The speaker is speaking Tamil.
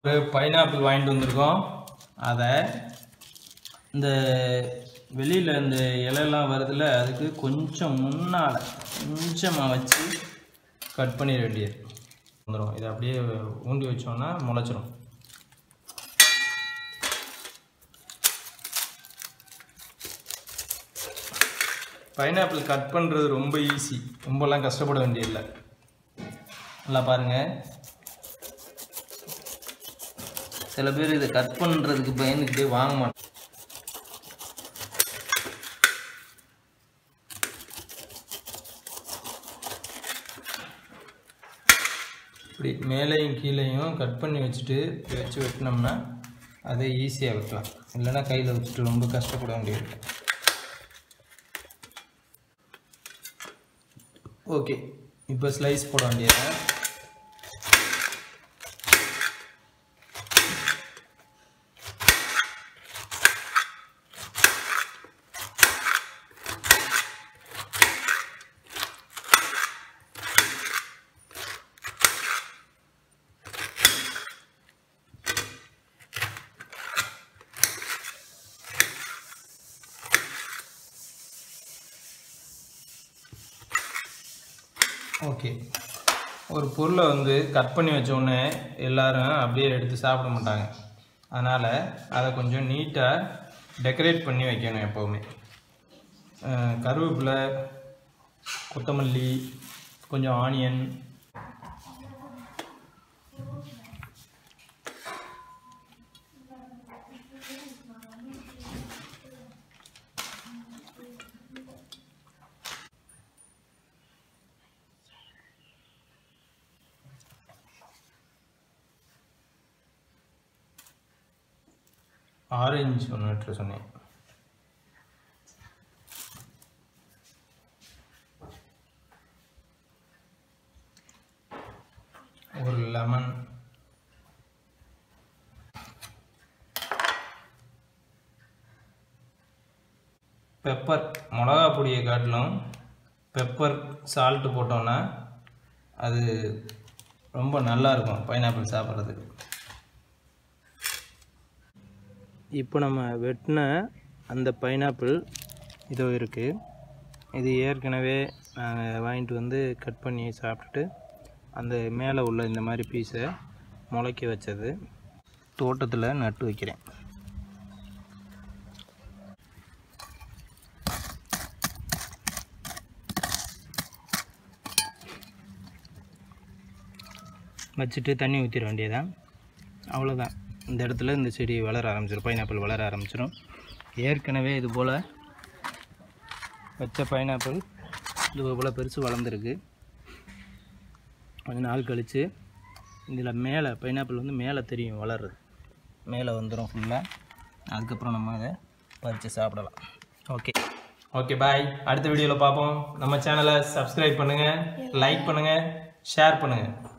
ஒரு பைனாப்பிள் வாங்கிட்டு வந்திருக்கோம் அதை இந்த வெளியில் இந்த இலையெல்லாம் வருதுல்ல அதுக்கு கொஞ்சம் முன்னால் கொஞ்சமாக வச்சு கட் பண்ணிட வேண்டியது வந்துடும் இதை அப்படியே ஊண்டி வச்சோன்னா முளைச்சிரும் பைனாப்பிள் கட் பண்ணுறது ரொம்ப ஈஸி ரொம்பலாம் கஷ்டப்பட வேண்டியதில்லை நல்லா பாருங்கள் சில பேர் இதை கட் பண்ணுறதுக்கு பயந்துக்கிட்டே வாங்க மாட்டாங்க இப்படி மேலேயும் கீழேயும் கட் பண்ணி வச்சுட்டு இப்படி வச்சு வெட்டினோம்னா அதை ஈஸியாக வெட்டலாம் இல்லைன்னா கையில் வச்சுட்டு ரொம்ப கஷ்டப்பட வேண்டியது ஓகே இப்போ ஸ்லைஸ் போட வேண்டியது ஓகே ஒரு பொருளை வந்து கட் பண்ணி வச்ச உடனே எல்லாரும் அப்படியே எடுத்து சாப்பிட மாட்டாங்க அதனால் அதை கொஞ்சம் நீட்டாக டெக்கரேட் பண்ணி வைக்கணும் எப்போவுமே அஹ் கருவேப்பிலை கொத்தமல்லி கொஞ்சம் ஆனியன் ஆரஞ்சு ஒன்று வெட்டுற சொன்னேன் ஒரு லெமன் பெப்பர் மிளகா பொடியை காட்டிலும் பெப்பர் சால்ட்டு போட்டோன்னா அது ரொம்ப நல்லா இருக்கும் பைனாப்பிள் சாப்பிட்றதுக்கு இப்போ நம்ம வெட்டின அந்த பைனாப்பிள் இதோ இருக்குது இது ஏற்கனவே நாங்கள் வாங்கிட்டு வந்து கட் பண்ணி சாப்பிட்டுட்டு அந்த மேலே உள்ள இந்த மாதிரி பீஸை முளைக்க வச்சது தோட்டத்தில் நட்டு வைக்கிறேன் வச்சுட்டு தண்ணி ஊற்றிட வேண்டியதான் அவ்வளோதான் இந்த இடத்துல இந்த செடி வளர ஆரம்பிச்சிடும் பைனாப்பிள் வளர ஆரம்பிச்சிடும் ஏற்கனவே இது போல் வச்ச பைனாப்பிள் இது போல் பெருசு வளர்ந்துருக்கு கொஞ்ச நாள் கழித்து இதில் மேலே பைனாப்பிள் வந்து மேலே தெரியும் வளருது மேலே வந்துடும் ஃபுல்லாக அதுக்கப்புறம் நம்ம அதை பறித்து சாப்பிடலாம் ஓகே ஓகே பாய் அடுத்த வீடியோவில் பார்ப்போம் நம்ம சேனலை சப்ஸ்கிரைப் பண்ணுங்கள் லைக் பண்ணுங்கள் ஷேர் பண்ணுங்கள்